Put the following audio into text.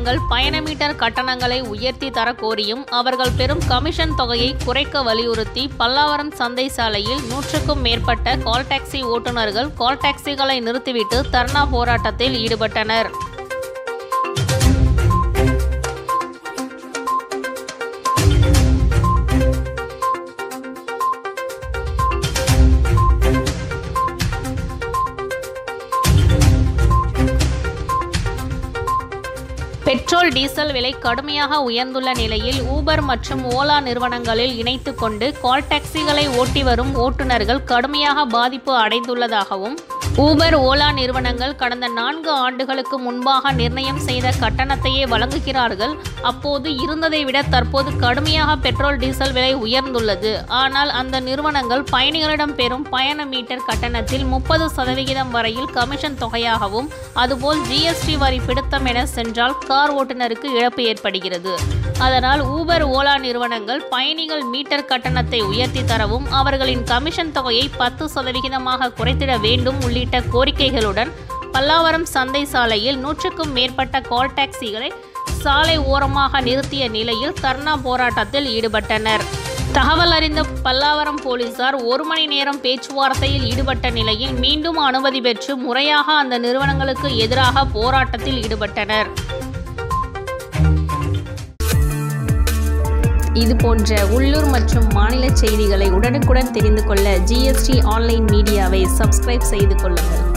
நிறுவனங்கள் பயண மீட்டர் கட்டணங்களை உயர்த்தி தரக்கோரியும் அவர்கள் பெறும் கமிஷன் தொகையை குறைக்க வலியுறுத்தி பல்லாவரம் சந்தை சாலையில் நூற்றுக்கும் மேற்பட்ட கால் டாக்ஸி ஓட்டுநர்கள் கால் டாக்ஸிகளை நிறுத்திவிட்டு தர்ணா போராட்டத்தில் ஈடுபட்டனர் பெட்ரோல் டீசல் விலை கடுமையாக உயர்ந்துள்ள நிலையில் ஊபர் மற்றும் ஓலா நிறுவனங்களில் இணைத்து கொண்டு கால் டாக்ஸிகளை ஓட்டி வரும் ஓட்டுநர்கள் கடுமையாக பாதிப்பு அடைந்துள்ளதாகவும் ஊபர் ஓலா நிறுவனங்கள் கடந்த நான்கு ஆண்டுகளுக்கு முன்பாக நிர்ணயம் செய்த கட்டணத்தையே வழங்குகிறார்கள் அப்போது இருந்ததை விட தற்போது கடுமையாக பெட்ரோல் டீசல் விலை உயர்ந்துள்ளது ஆனால் அந்த நிறுவனங்கள் பயணிகளிடம் பெறும் பயண மீட்டர் கட்டணத்தில் முப்பது சதவிகிதம் வரையில் கமிஷன் தொகையாகவும் அதுபோல் ஜிஎஸ்டி வரி பிடித்தம் என சென்றால் கார் ஓட்டுநருக்கு இழப்பு ஏற்படுகிறது அதனால் ஊபர் ஓலா நிறுவனங்கள் பயணிகள் மீட்டர் கட்டணத்தை உயர்த்தி தரவும் அவர்களின் கமிஷன் தொகையை பத்து சதவிகிதமாக குறைத்திட வேண்டும் உள்ளிட்ட கோரிக்கைகளுடன் பல்லாவரம் சந்தை சாலையில் நூற்றுக்கும் மேற்பட்ட கால் டாக்ஸிகளை சாலை ஓரமாக நிறுத்திய நிலையில் தர்ணா போராட்டத்தில் ஈடுபட்டனர் தகவல் அறிந்த பல்லாவரம் போலீசார் ஒரு மணி நேரம் பேச்சுவார்த்தையில் ஈடுபட்ட நிலையில் மீண்டும் அனுமதி பெற்று முறையாக அந்த நிறுவனங்களுக்கு எதிராக போராட்டத்தில் ஈடுபட்டனர் இது போன்ற உள்ளூர் மற்றும் மாநில செய்திகளை உடனுக்குடன் தெரிந்து கொள்ள ஜிஎஸ்டி ஆன்லைன் மீடியாவை சப்ஸ்கிரைப் செய்து கொள்ளுங்கள்